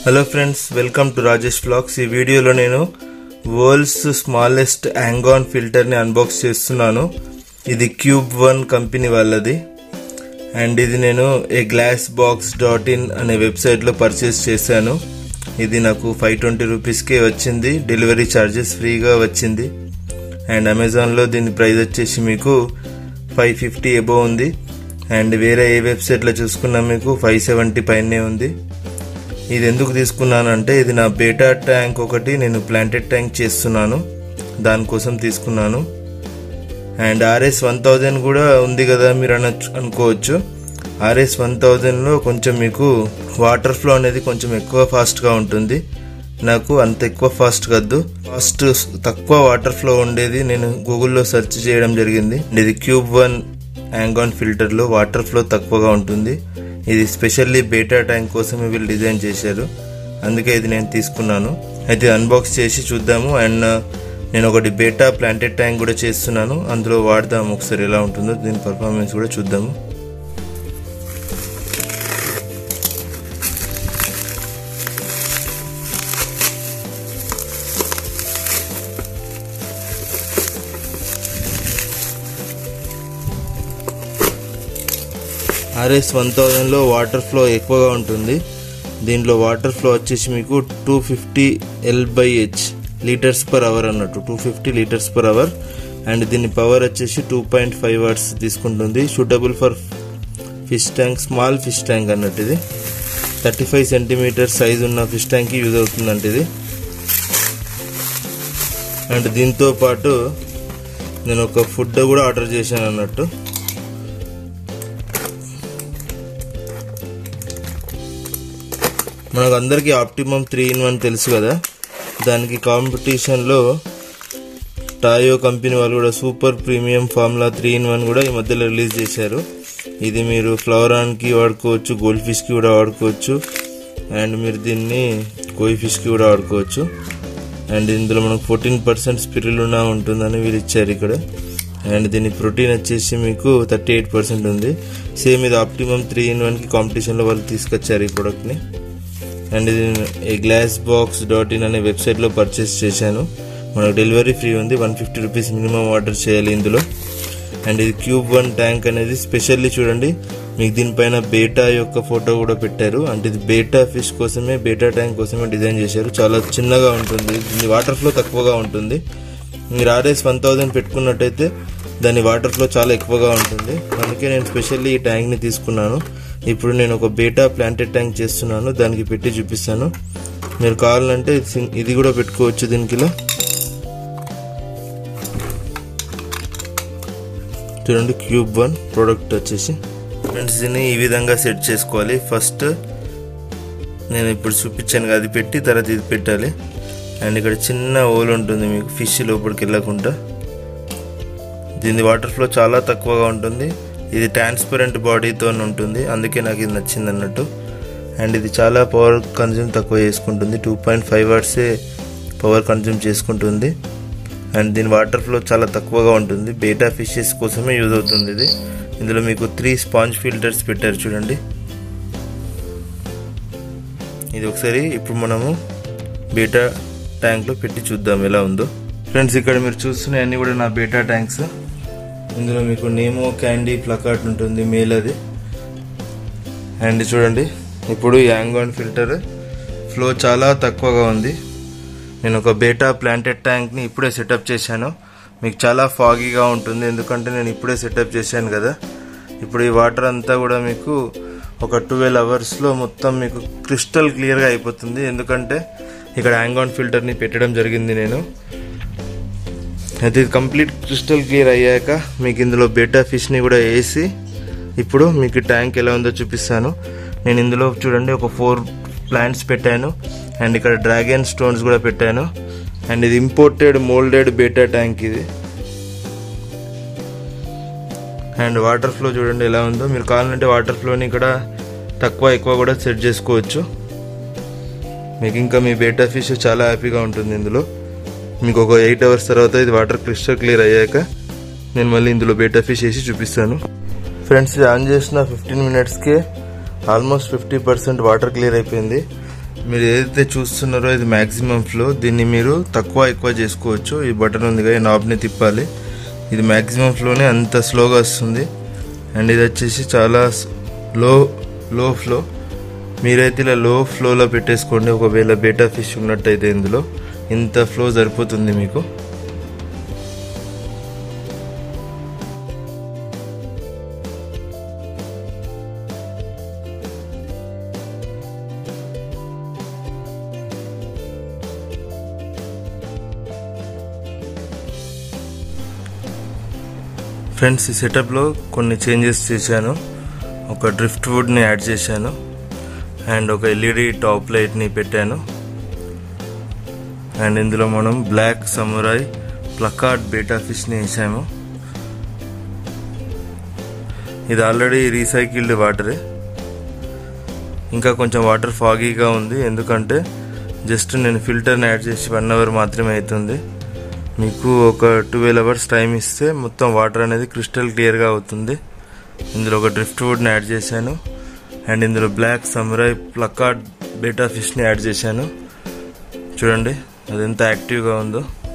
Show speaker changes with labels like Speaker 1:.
Speaker 1: hello friends welcome to Rajesh blogs ఈ వీడియోలో నేను వరల్డ్స్ స్మాలెస్ట్ యాంగాన్ ఫిల్టర్ని అన్బాక్స్ చేస్తున్నాను ఇది క్యూబ్ వన్ కంపెనీ వాళ్ళది అండ్ ఇది నేను a glass box dot in అనే వెబ్సైట్లో పర్చేస్ చేశాను ఇది నాకు ఫైవ్ ట్వంటీ రూపీస్కే వచ్చింది డెలివరీ ఛార్జెస్ ఫ్రీగా వచ్చింది అండ్ అమెజాన్లో దీని ప్రైస్ వచ్చేసి మీకు ఫైవ్ ఫిఫ్టీ ఎబో ఉంది అండ్ వేరే ఏ వెబ్సైట్లో చూసుకున్నా మీకు ఫైవ్ సెవెంటీ పైనే ఉంది ఇది ఎందుకు తీసుకున్నానంటే ఇది నా బేటా ట్యాంక్ ఒకటి నేను ప్లాంటెడ్ ట్యాంక్ చేస్తున్నాను దానికోసం తీసుకున్నాను అండ్ ఆర్ఎస్ వన్ థౌజండ్ కూడా ఉంది కదా మీరు అనొచ్చు అనుకోవచ్చు ఆర్ఎస్ వన్ థౌజండ్లో కొంచెం మీకు వాటర్ ఫ్లో అనేది కొంచెం ఎక్కువ ఫాస్ట్గా ఉంటుంది నాకు అంత ఎక్కువ ఫాస్ట్ కద్దు ఫాస్ట్ తక్కువ వాటర్ ఫ్లో ఉండేది నేను గూగుల్లో సెర్చ్ చేయడం జరిగింది ఇది క్యూబ్ వన్ యాంగాన్ ఫిల్టర్లో వాటర్ ఫ్లో తక్కువగా ఉంటుంది ఇది స్పెషల్లీ బేటా ట్యాంక్ కోసమే వీళ్ళు డిజైన్ చేశారు అందుకే ఇది నేను తీసుకున్నాను అయితే అన్బాక్స్ చేసి చూద్దాము అండ్ నేను ఒకటి బేటా ప్లాంటెడ్ ట్యాంక్ కూడా చేస్తున్నాను అందులో వాడదాము ఒకసారి ఎలా ఉంటుందో దీని పర్ఫార్మెన్స్ కూడా చూద్దాము ఆర్ఎస్ వన్ థౌజండ్లో వాటర్ ఫ్లో ఎక్కువగా ఉంటుంది దీంట్లో వాటర్ ఫ్లో వచ్చేసి మీకు two fifty L by H litres per hour అన్నట్టు two fifty litres per hour and దీని పవర్ వచ్చేసి టూ పాయింట్ ఫైవ్ వాట్స్ తీసుకుంటుంది suitable for fish tank small fish tank అన్నట్టు ఇది థర్టీ ఫైవ్ సెంటీమీటర్ సైజ్ ఉన్న fish ట్యాంక్కి use అవుతుందంట ఇది అండ్ దీంతో పాటు నేను ఒక ఫుడ్ కూడా ఆర్డర్ చేశాను అన్నట్టు మనకు అందరికీ ఆప్టిమమ్ త్రీ ఇన్ వన్ తెలుసు కదా దానికి కాంపిటీషన్లో టాయో కంపెనీ వాళ్ళు కూడా super premium formula three in one కూడా ఈ మధ్యలో రిలీజ్ చేశారు ఇది మీరు ఫ్లవరాన్కి వాడుకోవచ్చు గోల్డ్ ఫిష్కి కూడా వాడుకోవచ్చు అండ్ మీరు దీన్ని కోయి ఫిష్కి కూడా వాడుకోవచ్చు అండ్ ఇందులో మనకు ఫోర్టీన్ పర్సెంట్ స్పిరిలునా ఉంటుందని వీళ్ళు ఇచ్చారు ఇక్కడ అండ్ దీని ప్రోటీన్ వచ్చేసి మీకు థర్టీ ఎయిట్ పర్సెంట్ ఉంది సేమ్ ఇది ఆప్టిమమ్ త్రీ ఇన్ వన్కి కాంపిటీషన్లో వాళ్ళు తీసుకొచ్చారు ఈ ప్రోడక్ట్ని అండ్ ఇది ఈ గ్లాస్ బాక్స్ డాట్ ఇన్ అనే వెబ్సైట్లో పర్చేస్ చేశాను మనకు డెలివరీ ఫ్రీ ఉంది one fifty rupees minimum order చేయాలి ఇందులో అండ్ ఇది క్యూబ్ వన్ ట్యాంక్ అనేది స్పెషల్లీ చూడండి మీకు దీనిపైన బేటా యొక్క ఫోటో కూడా పెట్టారు అంటే ఇది బేటా ఫిష్ కోసమే బేటా ట్యాంక్ కోసమే డిజైన్ చేశారు చాలా చిన్నగా ఉంటుంది దీని వాటర్ ఫ్లో తక్కువగా ఉంటుంది మీరు ఆర్ఎస్ వన్ థౌజండ్ పెట్టుకున్నట్టయితే దాని వాటర్ ఫ్లో చాలా ఎక్కువగా ఉంటుంది అందుకే నేను స్పెషల్లీ ఈ ట్యాంక్ని తీసుకున్నాను ఇప్పుడు నేను ఒక బేటా ప్లాంటెడ్ ట్యాంక్ చేస్తున్నాను దానికి పెట్టి చూపిస్తాను మీరు కావాలంటే ఇది కూడా పెట్టుకోవచ్చు దీనికి ఇలా చూడండి క్యూబ్ వన్ ప్రోడక్ట్ వచ్చేసి ఫ్రెండ్స్ దీన్ని ఈ విధంగా సెట్ చేసుకోవాలి ఫస్ట్ నేను ఇప్పుడు చూపించాను అది పెట్టి తర్వాత ఇది పెట్టాలి అండ్ ఇక్కడ చిన్న హోల్ ఉంటుంది మీకు ఫిష్ లోపలికి వెళ్ళకుండా దీని వాటర్ ఫ్లో చాలా తక్కువగా ఉంటుంది ఇది ట్రాన్స్పరెంట్ బాడీతో ఉంటుంది అందుకే నాకు ఇది నచ్చింది అన్నట్టు అండ్ ఇది చాలా పవర్ కన్జ్యూమ్ తక్కువ చేసుకుంటుంది టూ పాయింట్ ఫైవ్ వాట్సే పవర్ కన్జ్యూమ్ చేసుకుంటుంది అండ్ దీని వాటర్ ఫ్లో చాలా తక్కువగా ఉంటుంది బేటా ఫిషెస్ కోసమే యూజ్ అవుతుంది ఇది ఇందులో మీకు త్రీ స్పాంజ్ ఫిల్టర్స్ పెట్టారు చూడండి ఇది ఒకసారి ఇప్పుడు మనము బేటా ట్యాంక్లో పెట్టి చూద్దాం ఎలా ఉందో ఫ్రెండ్స్ ఇక్కడ మీరు చూస్తున్న అన్నీ కూడా నా బేటా ట్యాంక్స్ ఇందులో మీకు నేమో క్యాండీ ప్లకార్ట్ ఉంటుంది మేల్ అది అండ్ చూడండి ఇప్పుడు యాంగాన్ ఫిల్టర్ ఫ్లో చాలా తక్కువగా ఉంది నేను ఒక బేటా ప్లాంటెడ్ ట్యాంక్ని ఇప్పుడే సెటప్ చేశాను మీకు చాలా ఫాగీగా ఉంటుంది ఎందుకంటే నేను ఇప్పుడే సెటప్ చేశాను కదా ఇప్పుడు ఈ వాటర్ అంతా కూడా మీకు ఒక ట్వెల్వ్ అవర్స్లో మొత్తం మీకు క్రిస్టల్ క్లియర్గా అయిపోతుంది ఎందుకంటే ఇక్కడ యాంగాన్ ఫిల్టర్ని పెట్టడం జరిగింది నేను అయితే ఇది కంప్లీట్ క్రిస్టల్ క్లియర్ అయ్యాక మీకు ఇందులో బేటా ఫిష్ని కూడా వేసి ఇప్పుడు మీకు ట్యాంక్ ఎలా ఉందో చూపిస్తాను నేను ఇందులో చూడండి ఒక ఫోర్ ప్లాంట్స్ పెట్టాను అండ్ ఇక్కడ డ్రాగన్ స్టోన్స్ కూడా పెట్టాను అండ్ ఇది ఇంపోర్టెడ్ మోల్డెడ్ బేటా ట్యాంక్ ఇది అండ్ వాటర్ ఫ్లో చూడండి ఎలా ఉందో మీరు కావాలంటే వాటర్ ఫ్లోని ఇక్కడ తక్కువ ఎక్కువ కూడా సెట్ చేసుకోవచ్చు మీకు ఇంకా మీ బేటా ఫిష్ చాలా హ్యాపీగా ఉంటుంది ఇందులో మీకు ఒక ఎయిట్ అవర్స్ తర్వాత ఇది వాటర్ క్రిస్టల్ క్లియర్ అయ్యాక నేను మళ్ళీ ఇందులో బేటా ఫిష్ వేసి చూపిస్తాను ఫ్రెండ్స్ ఇది ఆన్ చేసిన ఫిఫ్టీన్ మినిట్స్కే almost fifty percent water clear అయిపోయింది మీరు ఏదైతే చూస్తున్నారో ఇది మ్యాక్సిమం ఫ్లో దీన్ని మీరు తక్కువ ఎక్కువ చేసుకోవచ్చు ఈ బటన్ ఉంది కదా ఈ నాబ్ని తిప్పాలి ఇది మ్యాక్సిమం ఫ్లోనే అంత స్లోగా వస్తుంది అండ్ ఇది వచ్చేసి చాలా లో లో ఫ్లో మీరైతే ఇలా లో ఫ్లోలో పెట్టేసుకోండి ఒకవేళ బేటా ఫిష్ ఉన్నట్టయితే ఇందులో ఇంత ఫ్లో సరిపోతుంది మీకు ఫ్రెండ్స్ ఈ సెటప్లో కొన్ని చేంజెస్ చేశాను ఒక డ్రిఫ్ట్ వుడ్ని యాడ్ చేశాను అండ్ ఒక ఎల్ఈడి టాప్ లైట్ని పెట్టాను అండ్ ఇందులో మనం బ్లాక్ సమురాయ్ ప్లకార్డ్ బేటా ఫిష్ని వేసాము ఇది ఆల్రెడీ రీసైకిల్డ్ వాటరే ఇంకా కొంచెం వాటర్ ఫాగీగా ఉంది ఎందుకంటే జస్ట్ నేను ఫిల్టర్ని యాడ్ చేసి వన్ అవర్ మాత్రమే అవుతుంది మీకు ఒక ట్వెల్వ్ అవర్స్ టైం ఇస్తే మొత్తం వాటర్ అనేది క్రిస్టల్ క్లియర్గా అవుతుంది ఇందులో ఒక డ్రిఫ్ట్ వుడ్ని యాడ్ చేశాను అండ్ ఇందులో బ్లాక్ సమురాయ్ ప్లకార్డ్ బేటా ఫిష్ని యాడ్ చేశాను చూడండి అది ఎంత యాక్టివ్గా ఉందో